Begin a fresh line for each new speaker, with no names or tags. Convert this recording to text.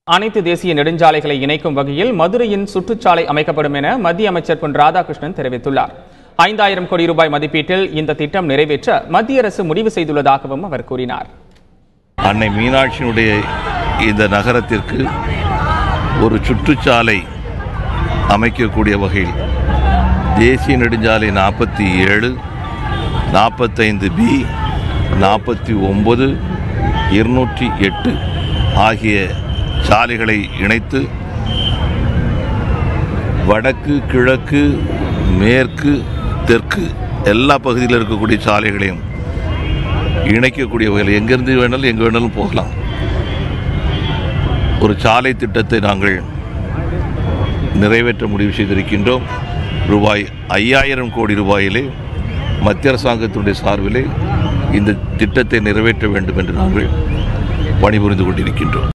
அனைத்து தேசிய நெடுஞ்சாலைகளை இணைக்கும் வகையில் மதுரையின் சுற்றுச்சாலை அமைக்கப்படும் என மத்திய அமைச்சர் பொன் ராதாகிருஷ்ணன் தெரிவித்துள்ளார் ஐந்தாயிரம் கோடி ரூபாய் மதிப்பீட்டில் இந்த திட்டம் நிறைவேற்ற மத்திய அரசு முடிவு செய்துள்ளதாகவும் அவர் கூறினார்
அன்னை மீனாட்சியினுடைய இந்த நகரத்திற்கு ஒரு சுற்றுச்சாலை அமைக்கக்கூடிய வகையில் தேசிய நெடுஞ்சாலை நாற்பத்தி ஏழு நாற்பத்தைந்து பி நாற்பத்தி ஒன்பது இருநூற்றி எட்டு ஆகிய சாலைகளை இணைத்து வடக்கு கிழக்கு மேற்கு தெற்கு எல்லா பகுதியில் இருக்கக்கூடிய சாலைகளையும் இணைக்கக்கூடிய வகையில் எங்கேருந்து வேணாலும் எங்கே வேணாலும் போகலாம் ஒரு சாலை திட்டத்தை நாங்கள் நிறைவேற்ற முடிவு செய்திருக்கின்றோம் ரூபாய் ஐயாயிரம் கோடி ரூபாயிலே மத்திய அரசாங்கத்தினுடைய சார்பிலே இந்த திட்டத்தை நிறைவேற்ற வேண்டும் என்று நாங்கள் பணிபுரிந்து கொண்டிருக்கின்றோம்